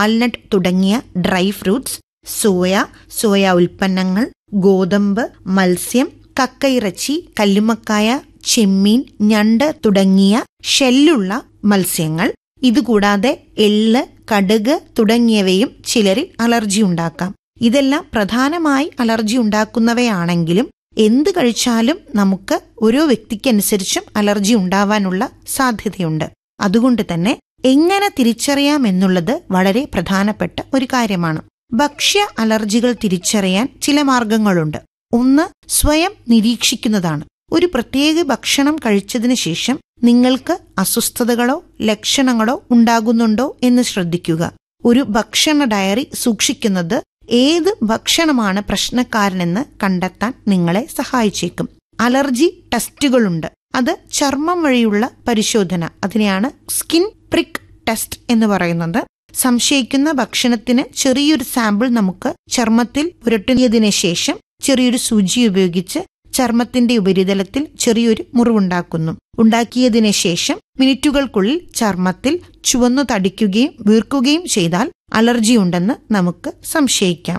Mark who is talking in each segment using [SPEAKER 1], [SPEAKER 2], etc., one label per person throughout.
[SPEAKER 1] walnut തുടങ്ങിയ dry fruits soya soya ഉൽപ്പന്നങ്ങൾ ഗോതമ്പ് മത്സ്യം കക്കയിറച്ചി കല്ലുമക്കായ ചെമ്മീൻ ഞണ്ട് തുടങ്ങിയ ഷെല്ലുള്ള മത്സ്യങ്ങൾ ഇതുകൂടാതെ എള്ള് കടുക് തുടങ്ങിയവയും ചിലരിൽ അലർജി ഉണ്ടാക്കാം ഇതെല്ലാം പ്രധാനമായി അലർജി ഉണ്ടാക്കുന്നവയാണെങ്കിലും എന്ത് കഴിച്ചാലും നമുക്ക് ഓരോ വ്യക്തിക്കനുസരിച്ചും അലർജി ഉണ്ടാവാനുള്ള സാധ്യതയുണ്ട് അതുകൊണ്ട് തന്നെ എങ്ങനെ തിരിച്ചറിയാം എന്നുള്ളത് വളരെ പ്രധാനപ്പെട്ട ഒരു കാര്യമാണ് ഭക്ഷ്യ അലർജികൾ തിരിച്ചറിയാൻ ചില മാർഗങ്ങളുണ്ട് ഒന്ന് സ്വയം നിരീക്ഷിക്കുന്നതാണ് ഒരു പ്രത്യേക ഭക്ഷണം കഴിച്ചതിന് ശേഷം നിങ്ങൾക്ക് അസ്വസ്ഥതകളോ ലക്ഷണങ്ങളോ ഉണ്ടാകുന്നുണ്ടോ എന്ന് ശ്രദ്ധിക്കുക ഒരു ഭക്ഷണ ഡയറി സൂക്ഷിക്കുന്നത് ഏത് ഭക്ഷണമാണ് പ്രശ്നക്കാരനെന്ന് കണ്ടെത്താൻ നിങ്ങളെ സഹായിച്ചേക്കും അലർജി ടെസ്റ്റുകളുണ്ട് അത് ചർമ്മം വഴിയുള്ള പരിശോധന അതിനെയാണ് സ്കിൻ പ്രിക്ക് ടെസ്റ്റ് എന്ന് പറയുന്നത് സംശയിക്കുന്ന ഭക്ഷണത്തിന് ചെറിയൊരു സാമ്പിൾ നമുക്ക് ചർമ്മത്തിൽ പുരട്ടിയതിനു ശേഷം ചെറിയൊരു സൂചി ഉപയോഗിച്ച് ചർമ്മത്തിന്റെ ഉപരിതലത്തിൽ ചെറിയൊരു മുറിവുണ്ടാക്കുന്നു ഉണ്ടാക്കിയതിനു ശേഷം മിനിറ്റുകൾക്കുള്ളിൽ ചർമ്മത്തിൽ ചുവന്നു തടിക്കുകയും വീർക്കുകയും ചെയ്താൽ അലർജി ഉണ്ടെന്ന് നമുക്ക് സംശയിക്കാം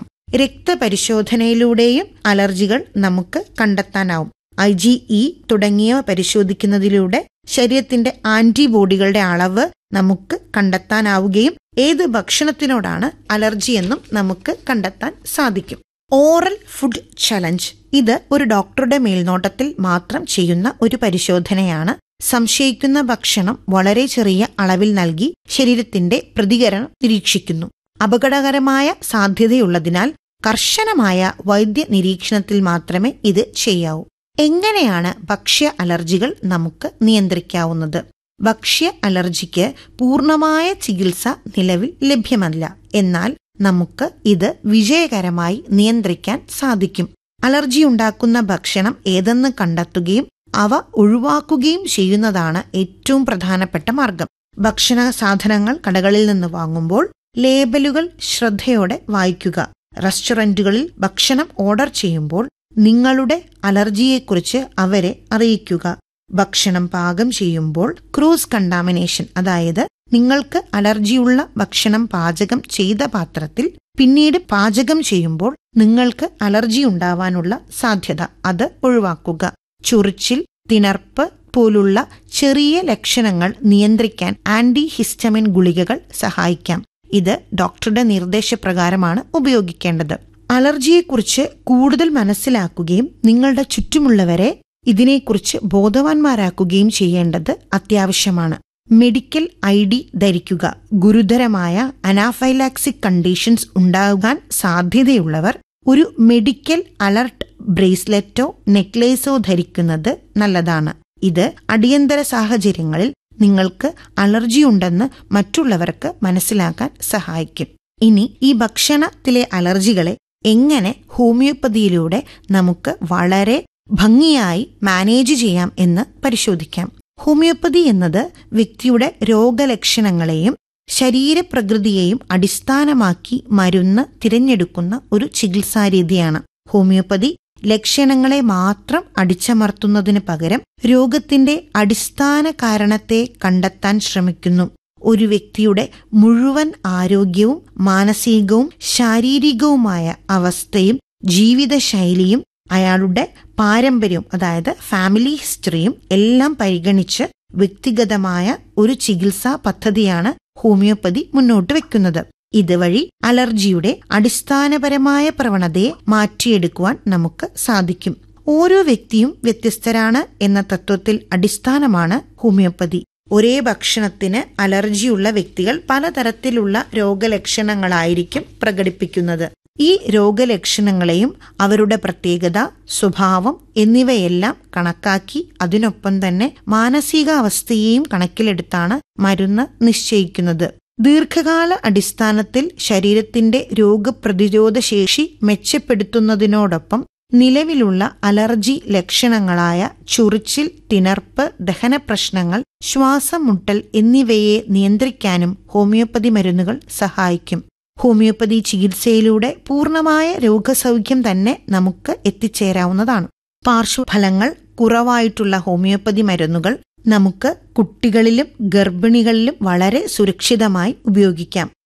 [SPEAKER 1] രക്തപരിശോധനയിലൂടെയും അലർജികൾ നമുക്ക് കണ്ടെത്താനാവും ഐ ജി ഇ തുടങ്ങിയവ പരിശോധിക്കുന്നതിലൂടെ ശരീരത്തിന്റെ ആന്റിബോഡികളുടെ അളവ് നമുക്ക് കണ്ടെത്താനാവുകയും ഏത് ഭക്ഷണത്തിനോടാണ് അലർജി എന്നും നമുക്ക് കണ്ടെത്താൻ സാധിക്കും ഓറൽ ഫുഡ് ചലഞ്ച് ഇത് ഒരു ഡോക്ടറുടെ മേൽനോട്ടത്തിൽ മാത്രം ചെയ്യുന്ന ഒരു പരിശോധനയാണ് സംശയിക്കുന്ന ഭക്ഷണം വളരെ ചെറിയ അളവിൽ നൽകി ശരീരത്തിന്റെ പ്രതികരണം നിരീക്ഷിക്കുന്നു അപകടകരമായ സാധ്യതയുള്ളതിനാൽ കർശനമായ വൈദ്യ നിരീക്ഷണത്തിൽ മാത്രമേ ഇത് ചെയ്യാവൂ എങ്ങനെയാണ് ഭക്ഷ്യ അലർജികൾ നമുക്ക് നിയന്ത്രിക്കാവുന്നത് ഭക്ഷ്യ അലർജിക്ക് പൂർണ്ണമായ ചികിത്സ നിലവിൽ ലഭ്യമല്ല എന്നാൽ നമുക്ക് ഇത് വിജയകരമായി നിയന്ത്രിക്കാൻ സാധിക്കും അലർജി ഉണ്ടാക്കുന്ന ഭക്ഷണം ഏതെന്ന് കണ്ടെത്തുകയും അവ ഒഴിവാക്കുകയും ചെയ്യുന്നതാണ് ഏറ്റവും പ്രധാനപ്പെട്ട മാർഗം ഭക്ഷണ സാധനങ്ങൾ കടകളിൽ നിന്ന് വാങ്ങുമ്പോൾ ലേബലുകൾ ശ്രദ്ധയോടെ വായിക്കുക റെസ്റ്റോറന്റുകളിൽ ഭക്ഷണം ഓർഡർ ചെയ്യുമ്പോൾ നിങ്ങളുടെ അലർജിയെക്കുറിച്ച് അവരെ അറിയിക്കുക ഭക്ഷണം പാകം ചെയ്യുമ്പോൾ ക്രൂസ് കണ്ടാമിനേഷൻ അതായത് നിങ്ങൾക്ക് അലർജിയുള്ള ഭക്ഷണം പാചകം ചെയ്ത പാത്രത്തിൽ പിന്നീട് പാചകം ചെയ്യുമ്പോൾ നിങ്ങൾക്ക് അലർജി ഉണ്ടാവാനുള്ള സാധ്യത അത് ഒഴിവാക്കുക ചൊറിച്ചിൽ തിണർപ്പ് പോലുള്ള ചെറിയ ലക്ഷണങ്ങൾ നിയന്ത്രിക്കാൻ ആന്റി ഹിസ്റ്റമിൻ ഗുളികകൾ സഹായിക്കാം ഇത് ഡോക്ടറുടെ നിർദ്ദേശപ്രകാരമാണ് ഉപയോഗിക്കേണ്ടത് അലർജിയെക്കുറിച്ച് കൂടുതൽ മനസ്സിലാക്കുകയും നിങ്ങളുടെ ചുറ്റുമുള്ളവരെ ഇതിനെക്കുറിച്ച് ബോധവാന്മാരാക്കുകയും ചെയ്യേണ്ടത് അത്യാവശ്യമാണ് മെഡിക്കൽ ഐ ഡി ധരിക്കുക ഗുരുതരമായ അനാഫൈലാക്സിക് കണ്ടീഷൻസ് ഉണ്ടാകാൻ സാധ്യതയുള്ളവർ ഒരു മെഡിക്കൽ അലർട്ട് ബ്രേസ്ലെറ്റോ നെക്ലേസോ ധരിക്കുന്നത് നല്ലതാണ് ഇത് അടിയന്തര സാഹചര്യങ്ങളിൽ നിങ്ങൾക്ക് അലർജി ഉണ്ടെന്ന് മറ്റുള്ളവർക്ക് മനസ്സിലാക്കാൻ സഹായിക്കും ഇനി ഈ ഭക്ഷണത്തിലെ അലർജികളെ എങ്ങനെ ഹോമിയോപ്പതിയിലൂടെ നമുക്ക് വളരെ ഭംഗിയായി മാനേജ് ചെയ്യാം എന്ന് പരിശോധിക്കാം ഹോമിയോപ്പതി എന്നത് വ്യക്തിയുടെ രോഗലക്ഷണങ്ങളെയും ശരീരപ്രകൃതിയെയും അടിസ്ഥാനമാക്കി മരുന്ന് തിരഞ്ഞെടുക്കുന്ന ഒരു ചികിത്സാരീതിയാണ് ഹോമിയോപ്പതി ലക്ഷണങ്ങളെ മാത്രം അടിച്ചമർത്തുന്നതിന് പകരം രോഗത്തിന്റെ അടിസ്ഥാന കാരണത്തെ കണ്ടെത്താൻ ശ്രമിക്കുന്നു ഒരു വ്യക്തിയുടെ മുഴുവൻ ആരോഗ്യവും മാനസികവും ശാരീരികവുമായ അവസ്ഥയും ജീവിതശൈലിയും അയാളുടെ പാരമ്പര്യവും അതായത് ഫാമിലി ഹിസ്റ്ററിയും എല്ലാം പരിഗണിച്ച് വ്യക്തിഗതമായ ഒരു ചികിത്സാ പദ്ധതിയാണ് ഹോമിയോപ്പതി മുന്നോട്ട് വെക്കുന്നത് ഇതുവഴി അലർജിയുടെ അടിസ്ഥാനപരമായ പ്രവണതയെ മാറ്റിയെടുക്കുവാൻ നമുക്ക് സാധിക്കും ഓരോ വ്യക്തിയും വ്യത്യസ്തരാണ് എന്ന തത്വത്തിൽ അടിസ്ഥാനമാണ് ഹോമിയോപ്പതി ഒരേ ഭക്ഷണത്തിന് അലർജിയുള്ള വ്യക്തികൾ പലതരത്തിലുള്ള രോഗലക്ഷണങ്ങളായിരിക്കും പ്രകടിപ്പിക്കുന്നത് ഈ രോഗലക്ഷണങ്ങളെയും അവരുടെ പ്രത്യേകത സ്വഭാവം എന്നിവയെല്ലാം കണക്കാക്കി അതിനൊപ്പം തന്നെ മാനസികാവസ്ഥയെയും കണക്കിലെടുത്താണ് മരുന്ന് നിശ്ചയിക്കുന്നത് ദീർഘകാല അടിസ്ഥാനത്തിൽ ശരീരത്തിന്റെ രോഗപ്രതിരോധ ശേഷി മെച്ചപ്പെടുത്തുന്നതിനോടൊപ്പം നിലവിലുള്ള അലർജി ലക്ഷണങ്ങളായ ചൊറിച്ചിൽ തിണർപ്പ് ദഹനപ്രശ്നങ്ങൾ ശ്വാസം മുട്ടൽ എന്നിവയെ നിയന്ത്രിക്കാനും ഹോമിയോപ്പതി മരുന്നുകൾ സഹായിക്കും ഹോമിയോപ്പതി ചികിത്സയിലൂടെ പൂർണ്ണമായ രോഗസൗഖ്യം തന്നെ നമുക്ക് എത്തിച്ചേരാവുന്നതാണ് പാർശ്വഫലങ്ങൾ കുറവായിട്ടുള്ള ഹോമിയോപ്പതി മരുന്നുകൾ നമുക്ക് കുട്ടികളിലും ഗർഭിണികളിലും വളരെ സുരക്ഷിതമായി ഉപയോഗിക്കാം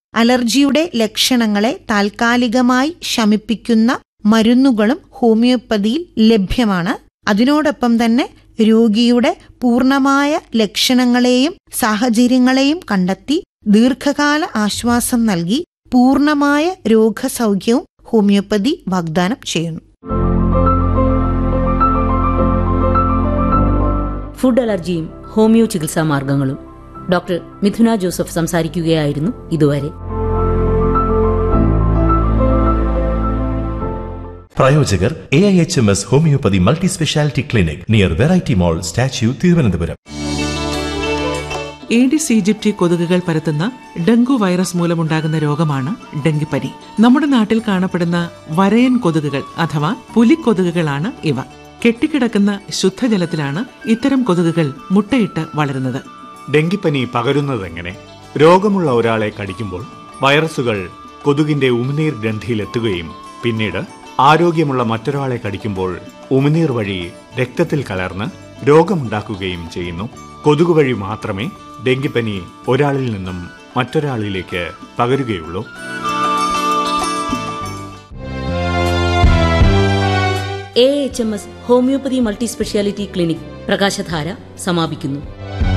[SPEAKER 1] അലർജിയുടെ ലക്ഷണങ്ങളെ താൽക്കാലികമായി ശമിപ്പിക്കുന്ന മരുന്നുകളും ഹോമിയോപ്പതിയിൽ ലഭ്യമാണ് അതിനോടൊപ്പം തന്നെ രോഗിയുടെ പൂർണ്ണമായ ലക്ഷണങ്ങളെയും സാഹചര്യങ്ങളെയും കണ്ടെത്തി ദീർഘകാല ആശ്വാസം നൽകി പൂർണ്ണമായ രോഗസൗഖ്യവും ഹോമിയോപ്പതി വാഗ്ദാനം ചെയ്യുന്നു
[SPEAKER 2] ഫുഡ് അലർജിയും ഹോമിയോ ചികിത്സാ മാർഗങ്ങളും ഡോക്ടർ മിഥുന ജോസഫ് സംസാരിക്കുകയായിരുന്നു ഇതുവരെ
[SPEAKER 3] പ്രായോജകർ A I H M S homoeopathy multi speciality clinic near variety mall statue Thiruvananthapuram
[SPEAKER 4] Aedes aegypti കൊതുകുകൾ പരത്തുന്ന ഡെങ്കു വൈറസ് മൂലമുണ്ടാകുന്ന രോഗമാണ് ഡെങ്കിപ്പനി നമ്മുടെ നാട്ടിൽ കാണപ്പെടുന്ന വരയൻ കൊതുകുകൾ അഥവാ പുലിക്കൊതുകുകളാണ് ഇവ കെട്ടിക്കിടക്കുന്ന ശുദ്ധജലത്തിലാണ് ഇത്തരം കൊതുകുകൾ മുട്ടയിട്ട് വളരുന്നത്
[SPEAKER 5] ഡെങ്കിപ്പനി പകരുന്നതെങ്ങനെ രോഗമുള്ള ഒരാളെ കടിക്കുമ്പോൾ വൈറസുകൾ കൊതുകിന്റെ ഉമിനീർ ഗ്രന്ഥിയിലെത്തുകയും പിന്നീട് ആരോഗ്യമുള്ള മറ്റൊരാളെ കടിക്കുമ്പോൾ ഉമിനീർ വഴി രക്തത്തിൽ കലർന്ന് രോഗമുണ്ടാക്കുകയും ചെയ്യുന്നു കൊതുക് വഴി മാത്രമേ ഡെങ്കിപ്പനി ഒരാളിൽ നിന്നും മറ്റൊരാളിലേക്ക് പകരുകയുള്ളൂ
[SPEAKER 2] A H M S homoeopathy multi speciality clinic Prakashadhara സമാപിക്കുന്നു